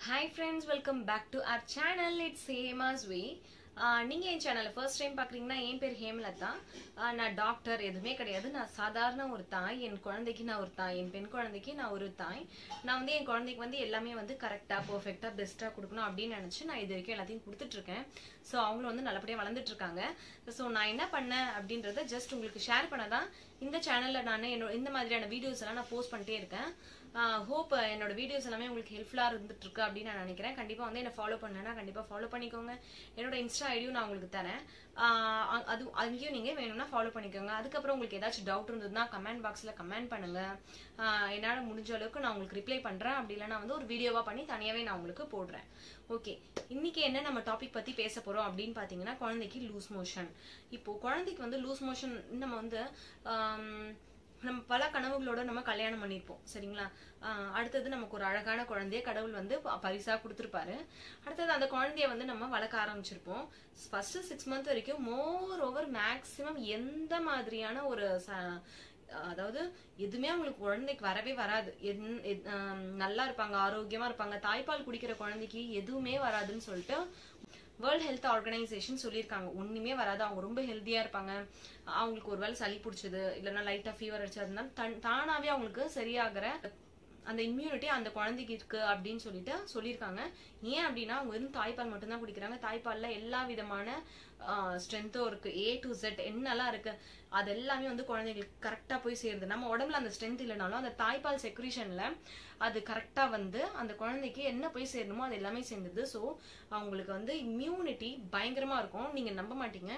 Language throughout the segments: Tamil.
hi friends welcome back to our channel it's Hema's way நீங்கள் என் சேனலை ஃபர்ஸ்ட் டைம் பார்க்குறீங்கன்னா என் பேர் ஹேமலதா ஆஹ் நான் டாக்டர் எதுவுமே கிடையாது நான் சாதாரண ஒரு தாய் என் குழந்தைக்கு நான் ஒரு தாய் என் பெண் குழந்தைக்கு நான் ஒரு தாய் நான் வந்து என் குழந்தைக்கு வந்து எல்லாமே வந்து கரெக்டாக பர்ஃபெக்டாக பெஸ்ட்டாக கொடுக்கணும் அப்படின்னு நினச்சி நான் இது வரைக்கும் எல்லாத்தையும் கொடுத்துட்ருக்கேன் ஸோ அவங்களும் வந்து நல்லபடியாக வளர்ந்துட்டு இருக்காங்க ஸோ நான் என்ன பண்ணேன் அப்படின்றத ஜஸ்ட் உங்களுக்கு ஷேர் பண்ண தான் இந்த சேனலில் நான் என்னோட இந்த மாதிரியான வீடியோஸ் எல்லாம் நான் போஸ்ட் பண்ணிட்டே இருக்கேன் ஹோப் என்னோட வீடியோஸ் எல்லாமே உங்களுக்கு ஹெல்ப்ஃபுல்லாக இருந்துட்டு இருக்கு அப்படின்னு நான் நினைக்கிறேன் கண்டிப்பாக வந்து என்ன ஃபாலோ பண்ணேன்னா கண்டிப்பாக ஃபாலோ பண்ணிக்கோங்க என்னோட இன்ஸ்டா ஐடியும் நான் உங்களுக்கு தரேன் ஆஹ் அ- அது அங்கேயும் நீங்கள் வேணும்னா ஃபாலோ பண்ணிக்கோங்க அதுக்கப்புறம் உங்களுக்கு ஏதாச்சும் டவுட் இருந்ததுன்னா கமெண்ட் பாக்ஸில் கமெண்ட் பண்ணுங்க ஆஹ் என்னால் முடிஞ்ச அளவுக்கு நான் உங்களுக்கு ரிப்ளை பண்ணுறேன் அப்படி இல்லைனா வந்து ஒரு வீடியோவாக பண்ணி தனியாகவே நான் உங்களுக்கு போடுறேன் ஓகே இன்னைக்கு என்ன நம்ம டாபிக் பற்றி பேச போகிறோம் அப்படின்னு பார்த்தீங்கன்னா குழந்தைக்கு லூஸ் மோஷன் இப்போ குழந்தைக்கு வந்து லூஸ் மோஷன் நம்ம வந்து ஆம், நம்ம பல கனவுகளோட நம்ம கல்யாணம் பண்ணியிருப்போம் சரிங்களா ஆஹ் அடுத்தது நமக்கு ஒரு அழகான குழந்தைய கடவுள் வந்து ப- பரிசா கொடுத்துருப்பாரு அடுத்தது அந்த குழந்தைய வந்து நம்ம வளர்க்க ஆரம்பிச்சிருப்போம் ஃபர்ஸ்ட் சிக்ஸ் மந்த் வரைக்கும் மோர் ஓவர் மேக்சிமம் எந்த மாதிரியான ஒரு ச- அதாவது எதுவுமே அவங்களுக்கு குழந்தைக்கு வரவே வராது என்- எத்- ஆம், நல்லா இருப்பாங்க ஆரோக்கியமா இருப்பாங்க தாய்ப்பால் குடிக்கிற குழந்தைக்கு எதுவுமே வராதுன்னு சொல்லிட்டு வேர்ல்ட் ஹெல்த் ஆர்கனைசேஷன் சொல்லியிருக்காங்க ஒண்ணுமே வராது அவங்க ரொம்ப ஹெல்த்தியா இருப்பாங்க அவங்களுக்கு ஒருவேளை சளி பிடிச்சது இல்லைன்னா லைட்டா ஃபீவர் அடிச்சு அதனால தன் தானாவே அவங்களுக்கு சரியாகிற அந்த இம்யூனிட்டி அந்த குழந்தைக்கு இருக்கு அப்படின்னு சொல்லிட்டு சொல்லியிருக்காங்க ஏன் அப்படின்னா அவங்க வெறும் தாய்ப்பால் மட்டும்தான் குடிக்கிறாங்க தாய்ப்பால்ல எல்லா விதமான ஸ்ட்ரென்த்தும் இருக்கு ஏ டு செட் என்னெல்லாம் இருக்கு அது எல்லாமே வந்து குழந்தைங்களுக்கு கரெக்டா போய் சேருது நம்ம உடம்புல அந்த ஸ்ட்ரென்த் இல்லைனாலும் அந்த தாய்ப்பால் செக்ரீஷன்ல அது கரெக்டா வந்து அந்த குழந்தைக்கு என்ன போய் சேரணுமோ அது எல்லாமே சேர்ந்தது ஸோ அவங்களுக்கு வந்து இம்யூனிட்டி பயங்கரமா இருக்கும் நீங்க நம்ப மாட்டீங்க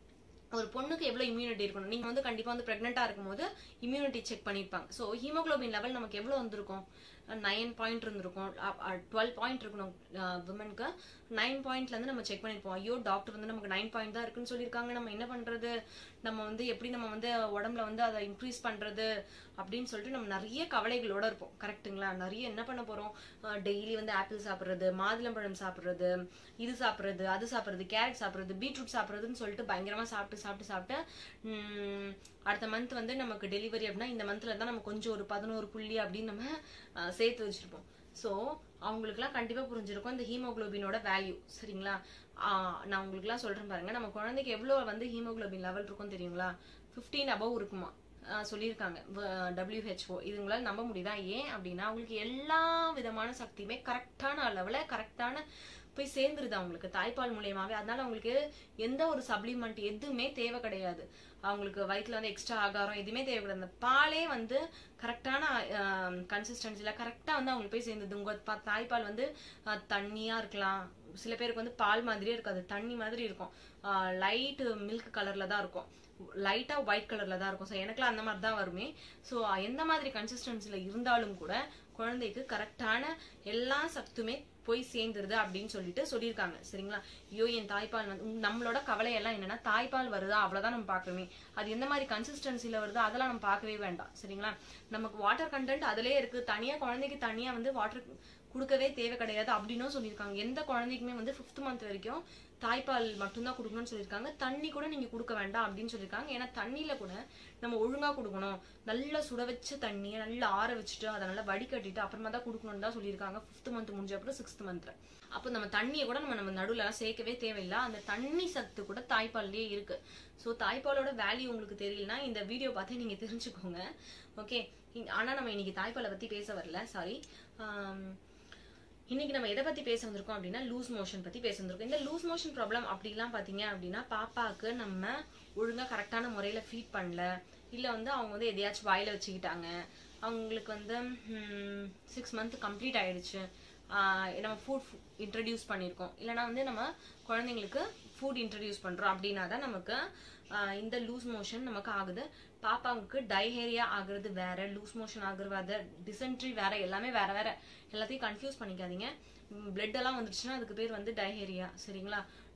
ஒரு பொண்ணுக்கு எவ்வளவு இம்யூனிட்டி இருக்கணும் நீங்க வந்து கண்டிப்பா வந்து பிரெக்னெண்டா இருக்கும்போது இம்யூனிட்டி செக் பண்ணிருப்பாங்க ஸோ ஹீமோகுளோபின் லெவல் நமக்கு எவ்வளவு வந்திருக்கும் நைன் பாயிண்ட் இருந்திருக்கும் டுவெல் பாயிண்ட் இருக்கணும் விமனுக்கு நைன் பாயிண்ட்ல இருந்து நம்ம செக் பண்ணிருப்போம் ஐயோ டாக்டர் வந்து நமக்கு நைன் பாயிண்ட் தான் இருக்குன்னு சொல்லியிருக்காங்க நம்ம என்ன பண்றது நம்ம வந்து எப்படி நம்ம வந்து உடம்புல வந்து அதை இன்க்ரீஸ் பண்றது அப்படின்னு சொல்லிட்டு நம்ம நிறைய கவலைகளோட இருப்போம் கரெக்ட்டுங்களா நிறைய என்ன பண்ண போறோம் டெய்லி வந்து ஆப்பிள் சாப்பிடுறது மாதுளம்பழம் சாப்பிடுறது இது சாப்பிடுறது அது சாப்பிடுறது கேரட் சாப்பிடுறது பீட்ரூட் சாப்பிடுறதுன்னு சொல்லிட்டு பயங்கரமா சாப்பிட்டு சாப்பிட்டு சாப்பிட்டு உம், அடுத்த மந்த் வந்து நமக்கு டெலிவரி அப்படின்னா இந்த மந்த்ல தான் நம்ம கொஞ்சம் ஒரு பதினோரு புள்ளி அப்படின்னு நம்ம அஹ், சேர்த்து வச்சிருப்போம் ஸோ அவங்களுக்குலாம் கண்டிப்பா புரிஞ்சிருக்கும் இந்த ஹீமோகுளோபினோட வேல்யூ சரிங்களா ஆஹ், நான் உங்களுக்குலாம் சொல்றேன் பாருங்க நம்ம குழந்தைக்கு எவ்வளவு வந்து ஹீமோகுளோபின் லெவல் இருக்கும் தெரியுங்களா 15 above இருக்குமா ஆஹ் சொல்லியிருக்காங்க டபிள்யூஹெச்ஓ இதுங்களால நம்ப முடியுதா ஏன் அப்படின்னா அவங்களுக்கு எல்லா விதமான சக்தியுமே கரெக்டான அளவுல கரெக்டான போய் சேர்ந்துருது அவங்களுக்கு தாய்ப்பால் மூலியமாவே அதனால அவங்களுக்கு எந்த ஒரு சப்ளிமெண்ட் எதுவுமே தேவை கிடையாது அவங்களுக்கு வயிற்றுல வந்து எக்ஸ்ட்ரா ஆகாரம் எதுவுமே தேவைப்படாது அந்த பாலே வந்து கரெக்டான கன்சிஸ்டன்சில கரெக்டா வந்து அவங்களுக்கு போய் சேர்ந்தது உங்க பா- தாய்ப்பால் வந்து ஆஹ், தண்ணியா இருக்கலாம் சில பேருக்கு வந்து பால் மாதிரியே இருக்காது தண்ணி மாதிரி இருக்கும் லைட் மில்க் கலர்ல தான் இருக்கும் லைட்டா ஒயிட் கலர்ல தான் இருக்கும் ஸோ எனக்குலாம் அந்த மாதிரி தான் வருமே ஸோ எந்த மாதிரி கன்சிஸ்டன்சில இருந்தாலும் கூட குழந்தைக்கு கரெக்டான எல்லா சத்துமே போய் சேர்ந்துருது அப்படின்னு சொல்லிட்டு சொல்லியிருக்காங்க சரிங்களா ஐயோ என் தாய்ப்பால் வந்து உம், நம்மளோட கவலை எல்லாம் என்னன்னா தாய்ப்பால் வருதா அவ்வளவுதான் நம்ம பார்க்கணுமே அது எந்த மாதிரி கன்சிஸ்டன்சில வருதோ அதெல்லாம் நம்ம பார்க்கவே வேண்டாம் சரிங்களா நமக்கு வாட்டர் கண்டென்ட் அதுலயே இருக்கு தனியா குழந்தைக்கு தனியா வந்து வாட்டர் கொடுக்கவே தேவை கிடையாது அப்படின்னும் சொல்லியிருக்காங்க எந்த குழந்தைக்குமே வந்து ஃபிஃப்த் மந்த் வரைக்கும் தாய்ப்பால் மட்டும்தான் கொடுக்கணும்னு சொல்லியிருக்காங்க தண்ணி கூட நீங்க கொடுக்க வேண்டாம் அப்படின்னு சொல்லியிருக்காங்க ஏன்னா தண்ணியில கூட நம்ம ஒழுங்கா கொடுக்கணும் நல்லா சுட வச்ச தண்ணியை நல்லா ஆற வச்சுட்டு அதை நல்லா வடிகட்டிட்டு அப்புறமா தான் கொடுக்கணும்னு தான் சொல்லியிருக்காங்க ஃபிஃப்த் மந்த் முடிஞ்ச அப்புறம் சிக்ஸ்த் மந்த்ல அப்போ நம்ம தண்ணியை கூட நம்ம நம்ம நடுவில் எல்லாம் சேர்க்கவே தேவையில்லை அந்த தண்ணி சத்து கூட தாய்ப்பால்லேயே இருக்கு ஸோ தாய்ப்பாலோட வேல்யூ உங்களுக்கு தெரியலனா இந்த வீடியோ பார்த்து நீங்க தெரிஞ்சுக்கோங்க ஓகே ஆனா நம்ம இன்னைக்கு தாய்ப்பாலை பத்தி பேச வரல சாரி இன்னைக்கு நம்ம எதை பத்தி பேச வந்திருக்கோம் அப்படின்னா லூஸ் மோஷன் பத்தி பேச வந்திருக்கோம் இந்த லூஸ் மோஷன் ப்ராப்ளம் அப்படிலாம் பாத்தீங்க அப்படின்னா பாப்பாக்கு நம்ம ஒழுங்கா கரெக்டான முறையில ஃபீட் பண்ணல இல்ல வந்து அவங்க வந்து எதையாச்சும் வாயில வச்சுக்கிட்டாங்க அவங்களுக்கு வந்து சிக்ஸ் மந்த் கம்ப்ளீட் ஆயிடுச்சு ஆஹ் நம்ம ஃபுட் இன்ட்ரடியூஸ் பண்ணியிருக்கோம் இல்லைன்னா வந்து நம்ம குழந்தைங்களுக்கு ஃபுட் இன்ட்ரடியூஸ் பண்றோம் அப்படின்னா தான் நமக்கு ஆஹ் இந்த லூஸ் மோஷன் நமக்கு ஆகுது பாப்பாவுக்கு டைஹேரியா ஆகுறது வேற லூஸ் மோஷன் ஆகுறது வேற டிசென்ட்ரி வேற எல்லாமே வேற வேற எல்லாத்தையும் கன்ஃபியூஸ் பண்ணிக்காதீங்க பிளட் எல்லாம் வந்துருச்சுன்னா அதுக்கு பேர் வந்து டைஹேரியா சரிங்களா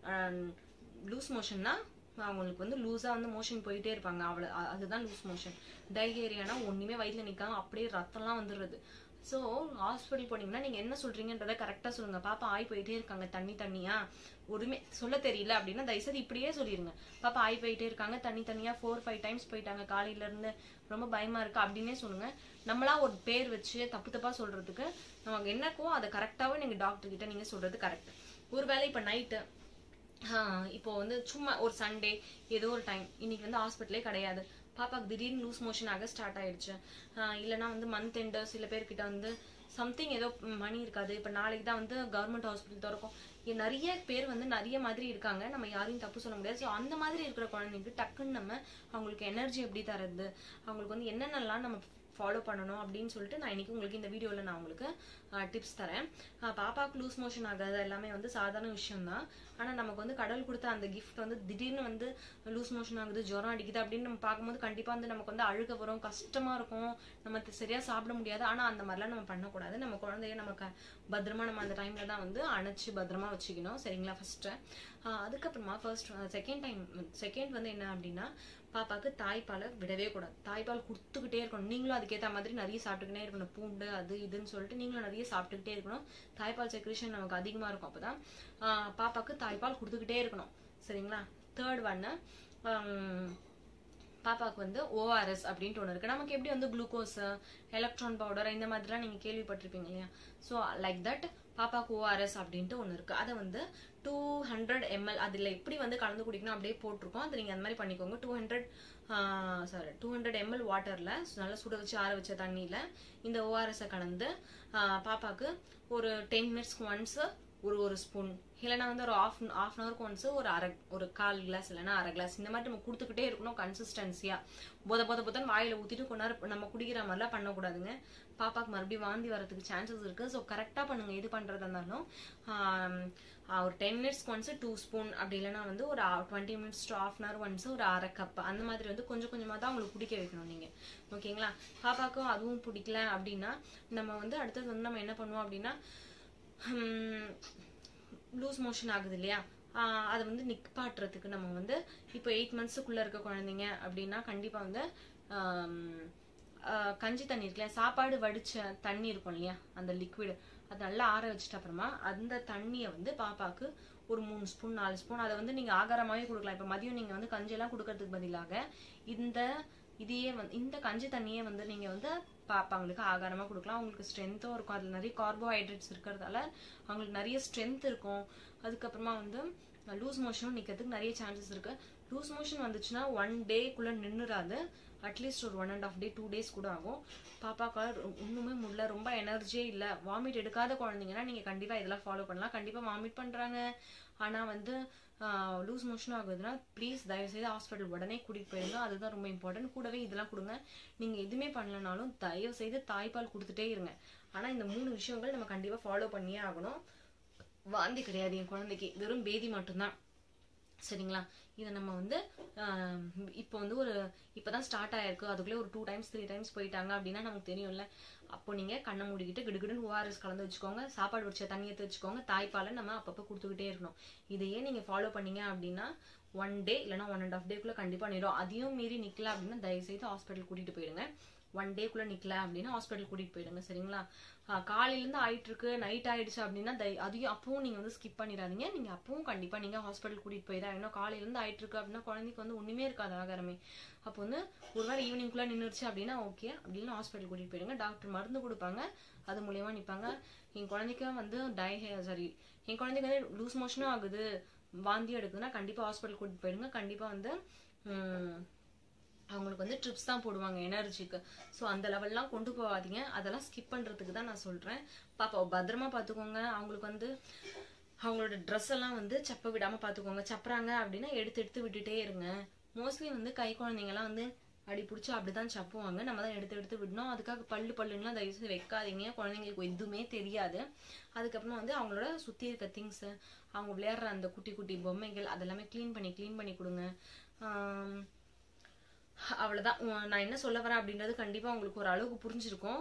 லூஸ் மோஷன்னா அவங்களுக்கு வந்து லூஸா வந்து மோஷன் போயிட்டே இருப்பாங்க அவ்வளவு அ- அதுதான் லூஸ் மோஷன் டைஹேரியானா ஒண்ணுமே வயிற்றுல நிக்காம அப்படியே ரத்தம்லாம் வந்துடுறது ஸோ ஹாஸ்பிட்டல் போனீங்கன்னா நீங்கள் என்ன சொல்கிறீங்கன்றதை கரெக்டாக சொல்லுங்கள் பாப்பா ஆய் போயிட்டே இருக்காங்க தண்ணி தண்ணியா ஒருமே சொல்ல தெரியல அப்படின்னா தயவுசெய்து இப்படியே சொல்லிடுங்க பாப்பா ஆய் போயிட்டே இருக்காங்க தண்ணி தண்ணியாக ஃபோர் ஃபைவ் டைம்ஸ் போயிட்டாங்க காலையிலேருந்து ரொம்ப பயமாக இருக்கு அப்படின்னே சொல்லுங்கள் நம்மளா ஒரு பேர் வச்சு தப்பு தப்பாக சொல்கிறதுக்கு நமக்கு என்னக்கோ அதை கரெக்டாகவே நீங்கள் டாக்டர் கிட்ட நீங்கள் சொல்கிறது கரெக்ட் ஒருவேளை இப்போ நைட்டு இப்போ வந்து சும்மா ஒரு சண்டே ஏதோ ஒரு டைம் இன்னைக்கு வந்து ஹாஸ்பிட்டலே கிடையாது பாப்பாக்கு திடீர்னு லூஸ் மோஷன் ஆக ஸ்டார்ட் ஆயிடுச்சு ஆஹ் இல்லைன்னா வந்து மந்த் எண்டு சில பேர்கிட்ட வந்து சம்திங் ஏதோ மணி இருக்காது இப்போ நாளைக்கு தான் வந்து கவர்மெண்ட் ஹாஸ்பிட்டல் திறக்கும் இங்க நிறைய பேர் வந்து நிறைய மாதிரி இருக்காங்க நம்ம யாரையும் தப்பு சொல்ல முடியாது ஸோ அந்த மாதிரி இருக்கிற குழந்தைங்களுக்கு டக்குன்னு நம்ம அவங்களுக்கு எனர்ஜி எப்படி தரது அவங்களுக்கு வந்து என்னென்னலாம் நம்ம ஃபாலோ பண்ணணும் அப்படின்னு சொல்லிட்டு நான் இன்னைக்கு உங்களுக்கு இந்த வீடியோவில் நான் உங்களுக்கு டிப்ஸ் தரேன் ஆஹ் பாப்பாவுக்கு லூஸ் மோஷன் ஆகாது எல்லாமே வந்து சாதாரண விஷயம் தான் ஆனால் நமக்கு வந்து கடவுள் கொடுத்த அந்த கிஃப்ட் வந்து திடீர்னு வந்து லூஸ் மோஷன் ஆகுது ஜுரம் அடிக்குது அப்படின்னு நம்ம பார்க்கும்போது கண்டிப்பாக வந்து நமக்கு வந்து அழுக வரும் கஷ்டமாக இருக்கும் நம்ம தி- சரியா சாப்பிட முடியாது ஆனால் அந்த மாதிரிலாம் நம்ம பண்ணக்கூடாது நம்ம குழந்தைய நமக்கு பத்திரமா நம்ம அந்த டைமில் தான் வந்து அணைச்சி பத்திரமா வச்சுக்கணும் சரிங்களா ஃபஸ்ட்டு அதுக்கப்புறமா ஃபர்ஸ்ட் செகண்ட் டைம் செகண்ட் வந்து என்ன அப்படின்னா பாப்பாக்கு தாய்ப்பாலை விடவே கூடாது தாய்ப்பால் கொடுத்துக்கிட்டே இருக்கணும் நீங்களும் அதுக்கேற்ற மாதிரி நிறைய சாப்பிட்டுக்கிட்டே இருக்கணும் பூண்டு அது இதுன்னு சொல்லிட்டு நீங்களும் நிறைய சாப்பிட்டுக்கிட்டே இருக்கணும் தாய்ப்பால் செக்ரேஷன் நமக்கு அதிகமாக இருக்கும் அப்பதான் ஆஹ் பாப்பாக்கு தாய்ப்பால் கொடுத்துக்கிட்டே இருக்கணும் சரிங்களா தேர்ட் ஒன்னு பாப்பாக்கு வந்து ஓஆர்எஸ் அப்படின்ட்டு ஒன்று இருக்குது நமக்கு எப்படி வந்து குளுக்கோஸ் எலக்ட்ரான் பவுடர் இந்த மாதிரிலாம் நீங்கள் கேள்விப்பட்டிருப்பீங்க இல்லையா ஸோ லைக் தட் பாப்பாக்கு ஓஆர்எஸ் அப்படின்ட்டு ஒன்று இருக்குது அதை வந்து டூ ஹண்ட்ரட் எம்எல் அதில் எப்படி வந்து கலந்து குடிக்கணும் அப்படியே போட்டிருக்கோம் அதை நீங்கள் அந்த மாதிரி பண்ணிக்கோங்க two hundred sorry two hundred ml வாட்டரில் நல்லா சுட வச்சு ஆற வச்ச தண்ணியில் இந்த ஓஆர்எஸை கலந்து ஆஹ் பாப்பாக்கு ஒரு டென் மினிட்ஸ்க்கு ஒன்ஸ் ஒரு ஒரு ஸ்பூன் இல்லைன்னா வந்து ஒரு ஆஃப் ஆஃப் அன் ஹவருக்கு ஒன்ஸ் ஒரு அரை ஒரு கால் கிளாஸ் இல்லைன்னா அரை கிளாஸ் இந்த மாதிரி நம்ம கொடுத்துக்கிட்டே இருக்கணும் கன்சிஸ்டன்சியா போத போத போதன்னு வாயில ஊத்திட்டு கொஞ்ச நேரம் நம்ம குடிக்கிற மாதிரிலாம் பண்ணக்கூடாதுங்க பாப்பாக்கு மறுபடியும் வாந்தி வரதுக்கு சான்சஸ் இருக்கு ஸோ கரெக்டாக பண்ணுங்க எது பண்றதா இருந்தாலும் ஆம், ஆஹ் ஒரு டென் மினிட்ஸ்க்கு ஒன்ஸ் டூ ஸ்பூன் அப்படி இல்லைன்னா வந்து ஒரு twenty minutes to half an hour once ஒரு அரை கப் அந்த மாதிரி வந்து கொஞ்சம் கொஞ்சமாக தான் உங்களுக்கு குடிக்க வைக்கணும் நீங்க ஓகேங்களா பாப்பாக்கும் அதுவும் பிடிக்கல அப்படின்னா நம்ம வந்து அடுத்தது வந்து நம்ம என்ன பண்ணுவோம் அப்படின்னா லூஸ் மோஷன் ஆகுது இல்லையா ஆஹ் அதை வந்து நிப்பாட்டுறதுக்கு நம்ம வந்து இப்போ எயிட் மந்த்ஸுக்குள்ள இருக்க குழந்தைங்க அப்படின்னா கண்டிப்பா வந்து ஆம், ஆஹ் கஞ்சி தண்ணி இருக்குல்ல சாப்பாடு வடிச்ச தண்ணி இருக்கும் இல்லையா அந்த லிக்விட் அது நல்லா ஆற வச்சுட்டு அப்புறமா அந்த தண்ணியை வந்து பாப்பாக்கு ஒரு மூணு ஸ்பூன் நாலு ஸ்பூன் அதை வந்து நீங்க ஆகாரமாவே கொடுக்கலாம் இப்போ மதியம் நீங்க வந்து கஞ்சி எல்லாம் கொடுக்கறதுக்கு பதிலாக இந்த இதையே வந்து இந்த கஞ்சி தண்ணியே வந்து நீங்க வந்து பாப்பாங்களுக்கு ஆகாரமா கொடுக்கலாம் அவங்களுக்கு ஸ்ட்ரென்த்தும் இருக்கும் அதுல நிறைய கார்போஹைட்ரேட்ஸ் இருக்கிறதால அவங்களுக்கு நிறைய ஸ்ட்ரென்த் இருக்கும் அதுக்கப்புறமா வந்து லூஸ் மோஷனும் நிக்கிறதுக்கு நிறைய சான்சஸ் இருக்கு லூஸ் மோஷன் வந்துச்சுன்னா ஒன் டேக்குள்ள நின்னுறாது அட்லீஸ்ட் ஒரு one and half day two days கூட ஆகும் பாப்பாக்கால ரொ- ஒண்ணுமே முடியல ரொம்ப எனர்ஜியே இல்ல வாமிட் எடுக்காத குழந்தைங்கன்னா நீங்க கண்டிப்பா இதெல்லாம் ஃபாலோ பண்ணலாம் கண்டிப்பா வாமிட் பண்றாங்க ஆனா வந்து லூஸ் மோஷன் ஆகுதுன்னா ப்ளீஸ் தயவு செய்து ஹாஸ்பிட்டல் உடனே கூட்டிட்டு போயிருங்க அதுதான் ரொம்ப இம்பார்ட்டன்ட் கூடவே இதெல்லாம் கொடுங்க நீங்க எதுவுமே பண்ணலனாலும் தயவு செய்து தாய்ப்பால் கொடுத்துட்டே இருங்க ஆனா இந்த மூணு விஷயங்கள் நம்ம கண்டிப்பா ஃபாலோ பண்ணியே ஆகணும் வாந்தி கிடையாது என் குழந்தைக்கு வெறும் பேதி மட்டும்தான் சரிங்களா இதை நம்ம வந்து ஆஹ், இப்போ வந்து ஒரு இப்பதான் ஸ்டார்ட் ஆயிருக்கு அதுக்குள்ளே ஒரு டூ டைம்ஸ் த்ரீ டைம்ஸ் போயிட்டாங்க அப்படின்னா நமக்கு தெரியும்ல அப்போ நீங்க கண்ணை மூடிக்கிட்டு கிடுகிடுன்னு ஓஆர்எஸ் கலந்து வச்சுக்கோங்க சாப்பாடு வச்ச தண்ணி எடுத்து வச்சுக்கோங்க தாய்ப்பாலை நம்ம அப்பப்போ கொடுத்துக்கிட்டே இருக்கணும் இதையே நீங்க ஃபாலோ பண்ணீங்க அப்படின்னா ஒன் டே இல்லைன்னா ஒன் அண்ட் ஆஃப் டேக்குள்ள கண்டிப்பா நிடும் அதையும் மீறி நிக்கல அப்படின்னா தயவு செய்து ஹாஸ்பிட்டல் கூட்டிட்டு போயிடுங்க ஒன் டேக்குள்ள நிக்கல அப்படின்னா ஹாஸ்பிட்டல் கூட்டிட்டு போயிடுங்க சரிங்களா ஆஹ் காலையில இருந்து ஆயிட்டு இருக்கு நைட் ஆயிடுச்சு அப்படின்னா தய- அதையும் அப்பவும் நீங்க வந்து ஸ்கிப் பண்ணிடாதீங்க நீங்க அப்பவும் கண்டிப்பா நீங்க ஹாஸ்பிட்டல் கூட்டிட்டு போய் தான் இன்னும் காலையில இருந்து ஆயிட்டு இருக்கு அப்படின்னா குழந்தைக்கு வந்து ஒண்ணுமே இருக்காது ஆகாரமே அப்போ வந்து ஒருவேளை ஈவினிங்குள்ள நின்றுச்சு அப்படின்னா ஓகே அப்படின்னு ஹாஸ்பிட்டல் கூட்டிட்டு போயிடுங்க டாக்டர் மருந்து கொடுப்பாங்க அது மூலியமா நிப்பாங்க என் குழந்தைக்கும் வந்து டை சாரி என் குழந்தைக்கு வந்து லூஸ் மோஷனும் ஆகுது வாந்தியும் எடுக்குதுன்னா கண்டிப்பா ஹாஸ்பிட்டல் கூட்டிட்டு போயிடுங்க கண்டிப்பா வந்து உம், அவங்களுக்கு வந்து ட்ரிப்ஸ் தான் போடுவாங்க எனர்ஜிக்கு ஸோ அந்த லெவல்லாம் கொண்டு போகாதீங்க அதெல்லாம் ஸ்கிப் பண்றதுக்கு தான் நான் சொல்றேன் பாப்பா பத்திரமா பார்த்துக்கோங்க அவங்களுக்கு வந்து அவங்களோட ட்ரெஸ் எல்லாம் வந்து சப்ப விடாம பார்த்துக்கோங்க சப்புறாங்க அப்படின்னா எடுத்து எடுத்து விட்டுட்டே இருங்க மோஸ்ட்லி வந்து கை குழந்தைங்கலாம் வந்து அடி பிடிச்சி அப்படிதான் சப்புவாங்க நம்ம தான் எடுத்து எடுத்து விடணும் அதுக்காக பல்லு பல்லுங்களாம் தயவு செய்து வைக்காதீங்க குழந்தைங்களுக்கு எதுவுமே தெரியாது அதுக்கப்புறமா வந்து அவங்களோட சுத்தி இருக்க திங்ஸ் அவங்க விளையாடுற அந்த குட்டி குட்டி பொம்மைகள் அதெல்லாமே க்ளீன் பண்ணி க்ளீன் பண்ணி கொடுங்க ஆம், அவ்வளவுதான் உம், நான் என்ன சொல்ல வரேன் அப்படின்றது கண்டிப்பா உங்களுக்கு ஒரு அளவுக்கு புரிஞ்சிருக்கும்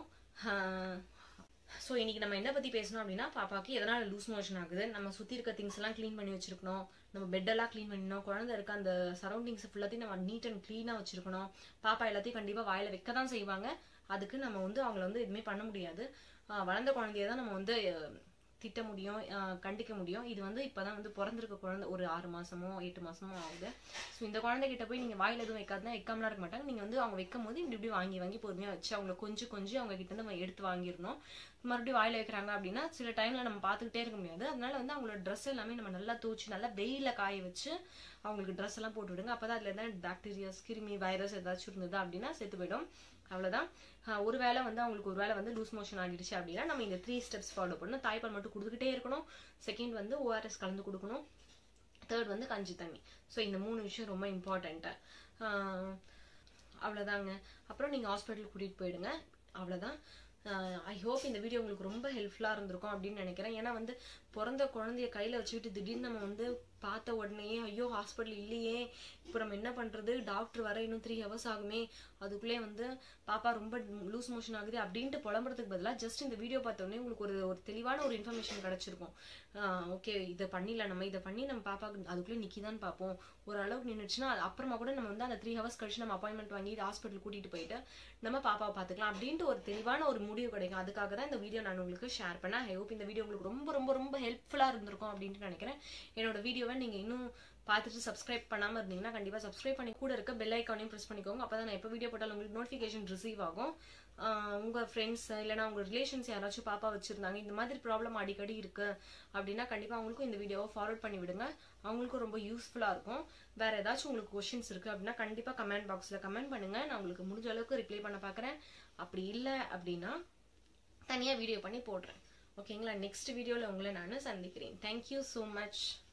ஸோ இன்னைக்கு நம்ம என்ன பத்தி பேசணும் அப்படின்னா பாப்பாக்கு எதனால லூஸ் மோஷன் ஆகுது நம்ம சுத்தி இருக்க திங்ஸ் எல்லாம் க்ளீன் பண்ணி வச்சிருக்கணும் நம்ம பெட் எல்லாம் க்ளீன் பண்ணிடணும் குழந்தை இருக்க அந்த சரௌண்டிங்ஸ் ஃபுல்லாத்தையும் நம்ம நீட் அண்ட் க்ளீனா வச்சிருக்கணும் பாப்பா எல்லாத்தையும் கண்டிப்பா வாயில வைக்க தான் செய்வாங்க அதுக்கு நம்ம வந்து அவங்கள வந்து எதுவுமே பண்ண முடியாது ஆஹ் வளர்ந்த குழந்தைய தான் நம்ம வந்து அஹ், திட்ட முடியும் ஆஹ் கண்டிக்க முடியும் இது வந்து இப்பதான் வந்து பிறந்திருக்க குழந்தை ஒரு ஆறு மாசமோ எட்டு மாசமோ ஆகுது ஸோ இந்த குழந்தைகிட்ட போய் நீங்க வாயில எதுவும் வைக்காதுன்னா வைக்காமலாம் இருக்க மாட்டாங்க நீங்க வந்து அவங்க வைக்கும் போது இப்படி இப்படி வாங்கி வாங்கி பொறுமையா வச்சு அவங்கள கொஞ்சம் கொஞ்சம் அவங்க கிட்ட இருந்து நம்ம எடுத்து வாங்கிடணும் மறுபடியும் வாயில வைக்கிறாங்க அப்படின்னா சில டைம்ல நம்ம பார்த்துக்கிட்டே இருக்க முடியாது அதனால வந்து அவங்களோட ட்ரெஸ் எல்லாமே நம்ம நல்லா தூச்சி நல்லா வெயில காய வச்சு அவங்களுக்கு ட்ரெஸ் எல்லாம் போட்டு விடுங்க அப்பதான் அதுல இருந்தா பாக்டீரியாஸ் கிருமி வைரஸ் ஏதாச்சும் இருந்தது அப்படின்னா செத்து போயிடும் அவ்வளவுதான் ஆஹ் ஒருவேளை வந்து அவங்களுக்கு ஒருவேளை வந்து லூஸ் மோஷன் ஆகிடுச்சு அப்படின்னா நம்ம இந்த த்ரீ ஸ்டெப்ஸ் ஃபாலோ பண்ணணும் தாய்ப்பால் மட்டும் கொடுத்துக்கிட்டே இருக்கணும் செகண்ட் வந்து ஓஆர்எஸ் கலந்து கொடுக்கணும் தேர்ட் வந்து கஞ்சி தண்ணி ஸோ இந்த மூணு விஷயம் ரொம்ப இம்பார்ட்டண்ட்டு அவ்வளோதாங்க அப்புறம் நீங்கள் ஹாஸ்பிட்டல் கூட்டிகிட்டு போயிடுங்க அவ்வளோதான் ஐ ஹோப் இந்த வீடியோ உங்களுக்கு ரொம்ப ஹெல்ப்ஃபுல்லாக இருந்திருக்கும் அப்படின்னு நினைக்கிறேன் ஏன்னா வந்து பிறந்த குழந்தைய கையில் வச்சுக்கிட்டு திடீர்னு நம்ம வந்து பார்த்த உடனே ஐயோ ஹாஸ்பிட்டல் இல்லையே இப்போ நம்ம என்ன பண்ணுறது டாக்டர் வர இன்னும் த்ரீ ஹவர்ஸ் ஆகுமே அதுக்குள்ளே வந்து பாப்பா ரொம்ப லூஸ் மோஷன் ஆகுது அப்படின்ட்டு புலம்புறதுக்கு பதிலாக ஜஸ்ட் இந்த வீடியோ பார்த்த உடனே உங்களுக்கு ஒரு ஒரு தெளிவான ஒரு இன்ஃபர்மேஷன் கிடச்சிருக்கும் ஓகே இதை பண்ணிடல நம்ம இதை பண்ணி நம்ம பாப்பாக்கு அதுக்குள்ளே நிக்கிதான் பார்ப்போம் ஓரளவுக்கு நின்றுச்சுன்னா அது அப்புறமா கூட நம்ம வந்து அந்த த்ரீ ஹவர்ஸ் கழிச்சு நம்ம அப்பாயின்மெண்ட் வாங்கி ஹாஸ்பிட்டல் கூட்டிட்டு போயிட்டு நம்ம பாப்பாவை பார்த்துக்கலாம் அப்படின்ட்டு ஒரு தெளிவான ஒரு முடிவு கிடைக்கும் அதுக்காக தான் இந்த வீடியோ நான் உங்களுக்கு ஷேர் பண்ணேன் ஐ ஹோப் இந்த வீடியோ உங்களுக்கு ரொம்ப ரொம்ப ரொம்ப ஹெல்ப்ஃபுல்லாக இருந்திருக்கும் அப்படின்ட்டு நினைக்கிறேன் என்னோட வீடியோவை நீங்கள் இன்னும் பார்த்துட்டு சப்ஸ்கிரைப் பண்ணாமல் இருந்தீங்கன்னா கண்டிப்பாக சப்ஸ்கிரைப் பண்ணி கூட இருக்க பெல் ஐக்கானையும் ப்ரெஸ் பண்ணிக்கோங்க அப்போ தான் நான் எப்போ வீடியோ போட்டாலும் உங்களுக்கு நோட்டிஃபிகேஷன் ரிசீவ் ஆகும் ஆஹ் உங்க ஃப்ரெண்ட்ஸ் இல்லைனா உங்க ரிலேஷன்ஸ் யாராச்சும் பாப்பா வச்சிருந்தாங்க இந்த மாதிரி ப்ராப்ளம் அடிக்கடி இருக்கு அப்படின்னா கண்டிப்பா அவங்களுக்கும் இந்த வீடியோவை ஃபார்வர்ட் பண்ணி விடுங்க அவங்களுக்கும் ரொம்ப யூஸ்ஃபுல்லா இருக்கும் வேற ஏதாச்சும் உங்களுக்கு கொஷின்ஸ் இருக்கு அப்படின்னா கண்டிப்பா கமெண்ட் பாக்ஸ்ல கமெண்ட் பண்ணுங்க நான் உங்களுக்கு முடிஞ்ச அளவுக்கு ரிப்ளை பண்ண பாக்குறேன் அப்படி இல்லை அப்படின்னா தனியா வீடியோ பண்ணி போடுறேன் ஓகேங்களா நெக்ஸ்ட் வீடியோல உங்களை நான் சந்திக்கிறேன் தேங்க்யூ ஸோ மச்